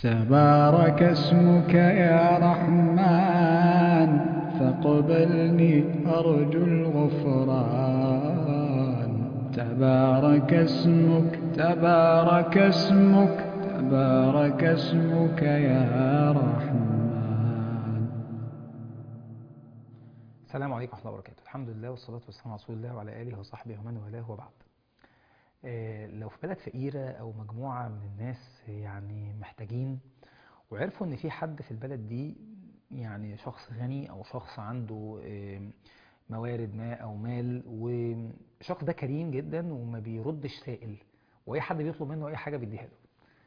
تبارك اسمك يا رحمن فاقبلني أرجو الغفران تبارك اسمك تبارك اسمك تبارك اسمك يا رحمن السلام عليكم ورحمة الله وبركاته الحمد لله والصلاة والسلام على رسول الله وعلى آله وصحبه ومن والاه وبعد آه، لو في بلد فقيرة أو مجموعة من الناس يعني محتاجين وعرفوا إن في حد في البلد دي يعني شخص غني أو شخص عنده آه، موارد ما أو مال والشخص ده كريم جدا وما بيردش سائل وأي حد بيطلب منه أي حاجة بيديها له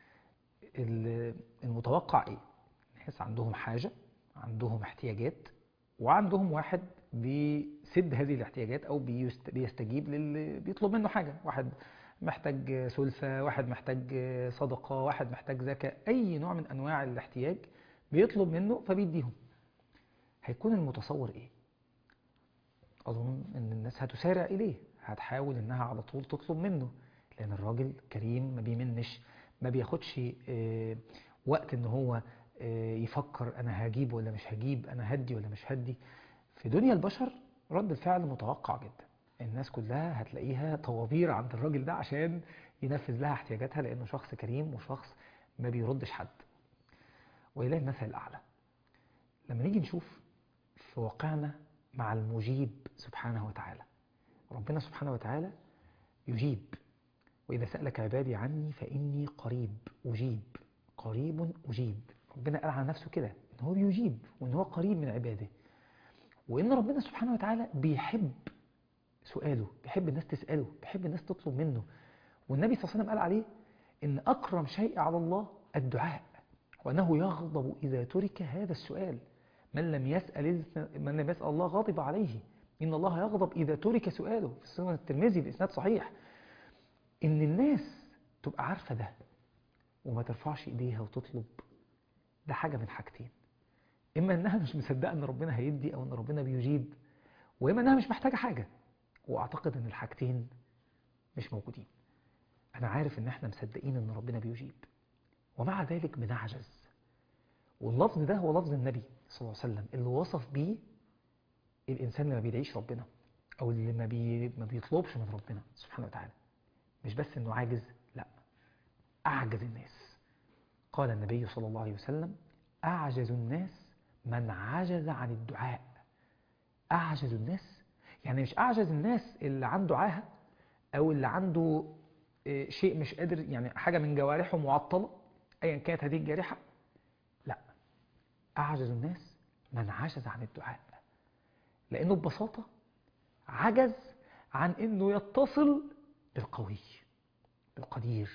ال- المتوقع إيه؟ ناس عندهم حاجة عندهم احتياجات وعندهم واحد بيسد هذه الاحتياجات او بيست- بيستجيب للي بيطلب منه حاجه واحد محتاج سلفة واحد محتاج صدقة واحد محتاج زكاة أي نوع من أنواع الاحتياج بيطلب منه فبيديهم هيكون المتصور إيه؟ أظن إن الناس هتسارع إليه هتحاول إنها على طول تطلب منه لأن الراجل كريم ما بيمنش ما بياخدش آه، وقت إن هو آه، يفكر أنا هجيب ولا مش هجيب أنا هدي ولا مش هدي في دنيا البشر رد الفعل متوقع جدا الناس كلها هتلاقيها طوابير عند الراجل ده عشان ينفذ لها احتياجاتها لأنه شخص كريم وشخص ما بيردش حد وإليه المثل الأعلى لما نيجي نشوف في واقعنا مع المجيب سبحانه وتعالى ربنا سبحانه وتعالى يجيب وإذا سألك عبادي عني فإني قريب أجيب قريب أجيب ربنا قال عن نفسه كده إن هو بيجيب وإن هو قريب من عباده وإن ربنا سبحانه وتعالى بيحب سؤاله بيحب الناس تسأله بيحب الناس تطلب منه والنبي صلى الله عليه وسلم قال عليه إن أكرم شيء على الله الدعاء وأنه يغضب إذا ترك هذا السؤال من لم يسأل من لم يسأل الله غضب عليه إن الله يغضب إذا ترك سؤاله في سنن الترمذي بإسناد صحيح إن الناس تبقى عارفة ده وما ترفعش إيديها وتطلب ده حاجة من حاجتين إما إنها مش مصدقة إن ربنا هيدي أو إن ربنا بيجيب وإما إنها مش محتاجة حاجة وأعتقد إن الحاجتين مش موجودين أنا عارف إن إحنا مصدقين إن ربنا بيجيب ومع ذلك بنعجز واللفظ ده هو لفظ النبي صلى الله عليه وسلم اللي وصف بيه الإنسان اللي ما بيدعيش ربنا أو اللي ما, بي... ما بيطلبش من ربنا سبحانه وتعالى مش بس إنه عاجز لا أعجز الناس قال النبي صلى الله عليه وسلم أعجز الناس من عجز عن الدعاء أعجز الناس يعني مش أعجز الناس اللي عنده عاهة أو اللي عنده آه، شيء مش قادر يعني حاجة من جوارحه معطلة أيا كانت هذه الجارحة لا أعجز الناس من عجز عن الدعاء لأنه ببساطة عجز عن أنه يتصل بالقوي بالقدير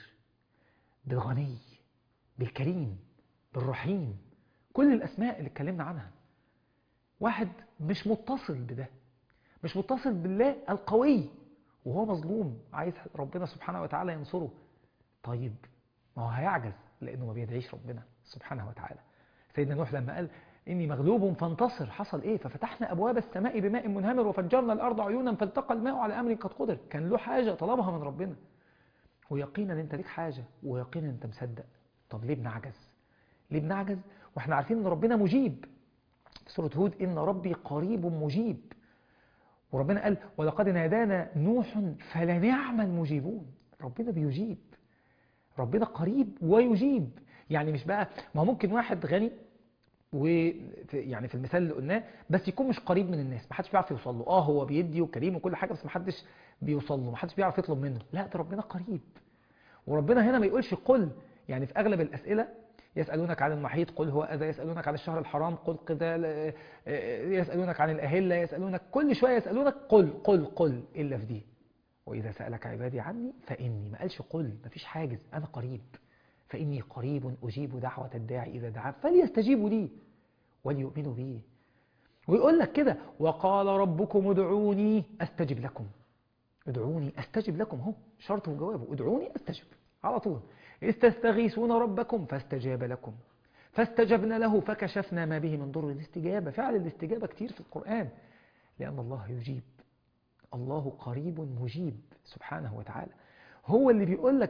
بالغني بالكريم بالرحيم كل الأسماء اللي اتكلمنا عنها واحد مش متصل بده مش متصل بالله القوي وهو مظلوم عايز ربنا سبحانه وتعالى ينصره طيب ما هو هيعجز لأنه ما بيدعيش ربنا سبحانه وتعالى سيدنا نوح لما قال إني مغلوب فانتصر حصل إيه ففتحنا أبواب السماء بماء منهمر وفجرنا الأرض عيونا فالتقى الماء على أمر قد قدر كان له حاجة طلبها من ربنا ويقينا أنت ليك حاجة ويقينا أنت مصدق طب ليه بنعجز ليه بنعجز واحنا عارفين ان ربنا مجيب في سورة هود إن ربي قريب مجيب وربنا قال ولقد نادانا نوح فلنعم المجيبون ربنا بيجيب ربنا قريب ويجيب يعني مش بقى ما هو ممكن واحد غني و يعني في المثال اللي قلناه بس يكون مش قريب من الناس ما حدش بيعرف يوصل له اه هو بيدي وكريم وكل حاجه بس ما حدش بيوصل له ما حدش بيعرف يطلب منه لا ده ربنا قريب وربنا هنا ما يقولش قل يعني في اغلب الاسئله يسألونك عن المحيط قل هو أذى يسألونك عن الشهر الحرام قل قتال آه، آه، يسألونك عن الأهلة يسألونك كل شوية يسألونك قل قل قل إلا في دي وإذا سألك عبادي عني فإني ما قالش قل ما فيش حاجز أنا قريب فإني قريب أجيب دعوة الداعي إذا دعان فليستجيبوا لي وليؤمنوا بي ويقول لك كده وقال ربكم ادعوني أستجب لكم ادعوني أستجب لكم هو شرط وجوابه ادعوني أستجب على طول إذ تستغيثون ربكم فاستجاب لكم فاستجبنا له فكشفنا ما به من ضر الاستجابة فعل الاستجابة كتير في القرآن لأن الله يجيب الله قريب مجيب سبحانه وتعالى هو اللي بيقول لك ده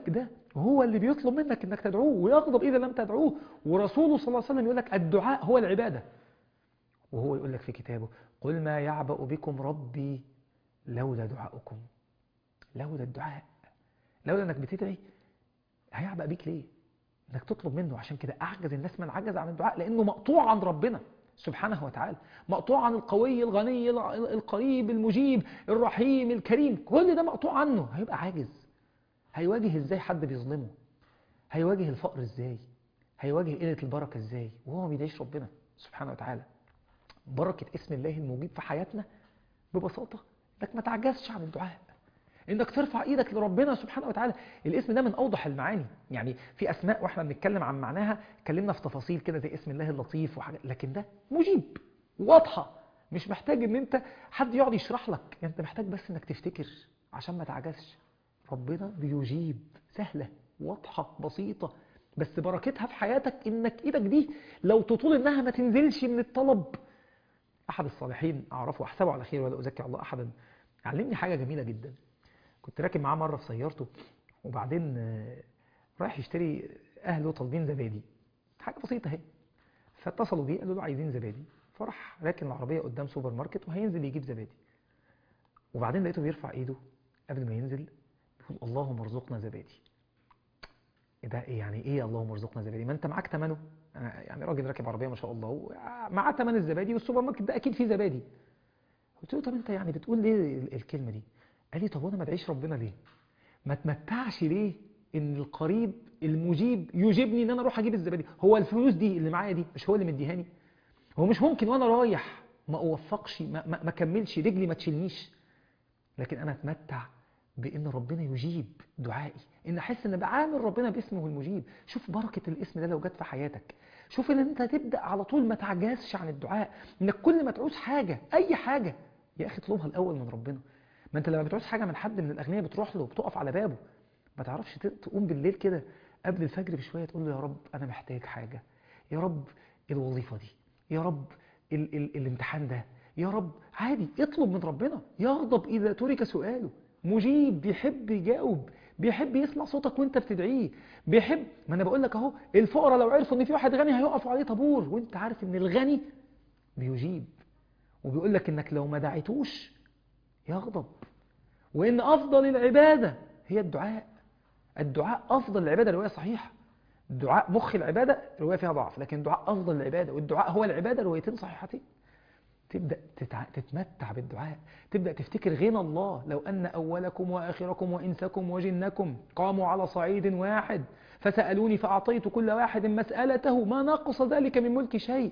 هو اللي بيطلب منك انك تدعوه ويغضب اذا لم تدعوه ورسوله صلى الله عليه وسلم يقول لك الدعاء هو العباده وهو يقول لك في كتابه قل ما يعبأ بكم ربي لولا دعاؤكم لولا الدعاء لولا انك بتدعي هيعبأ بيك ليه انك تطلب منه عشان كده اعجز الناس من عجز عن الدعاء لانه مقطوع عن ربنا سبحانه وتعالى مقطوع عن القوي الغني القريب المجيب الرحيم الكريم كل ده مقطوع عنه هيبقى عاجز هيواجه ازاي حد بيظلمه هيواجه الفقر ازاي هيواجه قلة البركة ازاي وهو ما بيدعيش ربنا سبحانه وتعالى بركة اسم الله المجيب في حياتنا ببساطة انك ما تعجزش عن الدعاء انك ترفع ايدك لربنا سبحانه وتعالى الاسم ده من اوضح المعاني يعني في اسماء واحنا بنتكلم عن معناها اتكلمنا في تفاصيل كده زي اسم الله اللطيف وحاجات لكن ده مجيب واضحه مش محتاج ان انت حد يقعد يشرح لك يعني انت محتاج بس انك تفتكر عشان ما تعجزش ربنا بيجيب سهله واضحه بسيطه بس بركتها في حياتك انك ايدك دي لو تطول انها ما تنزلش من الطلب احد الصالحين اعرفه احسبه على خير ولا ازكي الله احدا علمني حاجه جميله جدا كنت راكب معاه مره في سيارته وبعدين رايح يشتري اهله طالبين زبادي حاجه بسيطه اهي فاتصلوا بيه قالوا له عايزين زبادي فراح راكن العربيه قدام سوبر ماركت وهينزل يجيب زبادي وبعدين لقيته بيرفع ايده قبل ما ينزل بيقول اللهم ارزقنا زبادي ده إيه يعني ايه اللهم ارزقنا زبادي ما انت معاك ثمنه يعني راجل راكب عربيه ما شاء الله معاه ثمن الزبادي والسوبر ماركت ده اكيد فيه زبادي قلت له طب انت يعني بتقول ليه الكلمه دي قال لي طب وانا ما ادعيش ربنا ليه ما تمتعش ليه ان القريب المجيب يجيبني ان انا اروح اجيب الزبادي هو الفلوس دي اللي معايا دي مش هو اللي مديهاني هو مش ممكن وانا رايح ما اوفقش ما, ما, ما كملش رجلي ما تشيلنيش لكن انا اتمتع بان ربنا يجيب دعائي ان احس ان بعامل ربنا باسمه المجيب شوف بركه الاسم ده لو جت في حياتك شوف ان انت تبدا على طول ما تعجزش عن الدعاء انك كل ما تعوز حاجه اي حاجه يا اخي اطلبها الاول من ربنا ما انت لما بتعوز حاجه من حد من الاغنياء بتروح له بتقف على بابه ما تعرفش تقوم بالليل كده قبل الفجر بشويه تقول له يا رب انا محتاج حاجه يا رب الوظيفه دي يا رب ال ال الامتحان ده يا رب عادي اطلب من ربنا يغضب اذا ترك سؤاله مجيب بيحب يجاوب بيحب يسمع صوتك وانت بتدعيه بيحب ما انا بقول لك اهو الفقراء لو عرفوا ان في واحد غني هيقفوا عليه طابور وانت عارف ان الغني بيجيب وبيقول لك انك لو ما دعيتوش يغضب وإن أفضل العبادة هي الدعاء الدعاء أفضل العبادة رواية صحيحة الدعاء مخ العبادة رواية فيها ضعف لكن الدعاء أفضل العبادة والدعاء هو العبادة روايتين صحيحتين تبدأ تتع... تتمتع بالدعاء تبدأ تفتكر غنى الله لو أن أولكم وآخركم وإنسكم وجنكم قاموا على صعيد واحد فسألوني فأعطيت كل واحد مسألته ما نقص ذلك من ملك شيء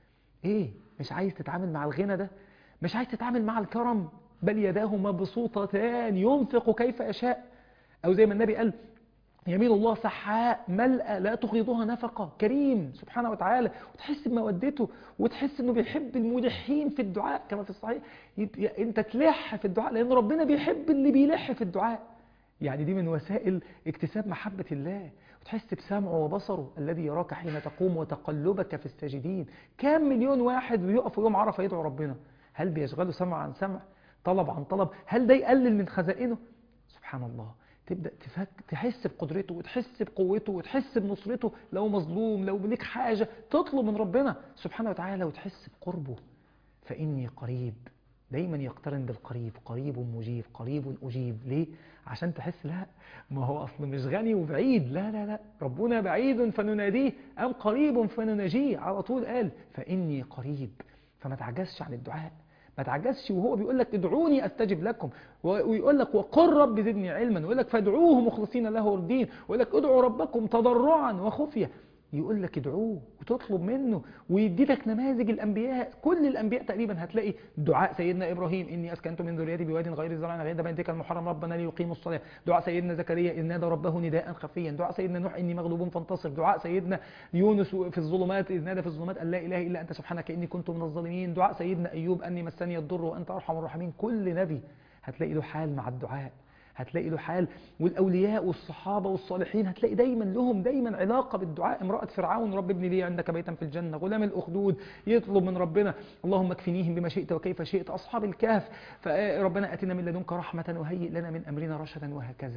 إيه مش عايز تتعامل مع الغنى ده مش عايز تتعامل مع الكرم بل يداه مبسوطتان ينفق كيف يشاء أو زي ما النبي قال يمين الله سحاء ملأ لا تغيضها نفقة كريم سبحانه وتعالى وتحس بمودته وتحس انه بيحب الملحين في الدعاء كما في الصحيح انت تلح في الدعاء لان ربنا بيحب اللي بيلح في الدعاء يعني دي من وسائل اكتساب محبة الله وتحس بسمعه وبصره الذي يراك حين تقوم وتقلبك في الساجدين كام مليون واحد بيقفوا يوم عرفة يدعو ربنا هل بيشغلوا سمع عن سمع طلب عن طلب هل ده يقلل من خزائنه سبحان الله تبدأ تفك تحس بقدرته وتحس بقوته وتحس بنصرته لو مظلوم لو ليك حاجة تطلب من ربنا سبحانه وتعالى وتحس بقربه فإني قريب دايما يقترن بالقريب قريب مجيب قريب أجيب ليه؟ عشان تحس لا ما هو أصل مش غني وبعيد لا لا لا ربنا بعيد فنناديه أم قريب فنناجيه على طول قال فإني قريب فما تعجزش عن الدعاء ما تعجزش وهو بيقول لك ادعوني استجب لكم ويقول لك وقل رب زدني علما ويقول لك فادعوه مخلصين له الدين ويقول لك ادعوا ربكم تضرعا وخفيه يقول لك ادعوه وتطلب منه ويدي لك نماذج الانبياء كل الانبياء تقريبا هتلاقي دعاء سيدنا ابراهيم اني اسكنت من ذريتي بواد غير زرع عند بيتك المحرم ربنا ليقيموا الصلاه دعاء سيدنا زكريا اذ نادى ربه نداء خفيا دعاء سيدنا نوح اني مغلوب فانتصر دعاء سيدنا يونس في الظلمات اذ نادى في الظلمات ان لا اله الا انت سبحانك اني كنت من الظالمين دعاء سيدنا ايوب اني مسني الضر وانت ارحم الراحمين كل نبي هتلاقي له حال مع الدعاء هتلاقي له حال والأولياء والصحابة والصالحين هتلاقي دايما لهم دايما علاقة بالدعاء امرأة فرعون رب ابن لي عندك بيتا في الجنة غلام الأخدود يطلب من ربنا اللهم اكفنيهم بما شئت وكيف شئت أصحاب الكهف فربنا أتنا من لدنك رحمة وهيئ لنا من أمرنا رشدا وهكذا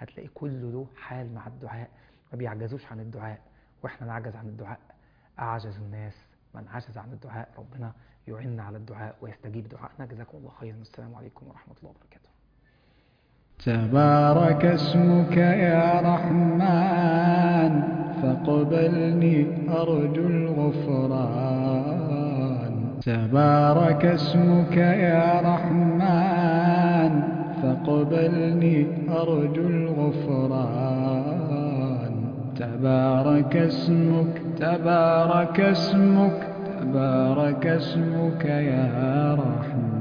هتلاقي كله له حال مع الدعاء ما بيعجزوش عن الدعاء واحنا نعجز عن الدعاء أعجز الناس من عجز عن الدعاء ربنا يعيننا على الدعاء ويستجيب دعائنا جزاكم الله خيرا والسلام عليكم ورحمة الله وبركاته تبارك اسمك يا رحمن فاقبلني أرجو الغفران تبارك اسمك يا رحمن فاقبلني أرجو الغفران تبارك اسمك تبارك اسمك تبارك اسمك يا رحمن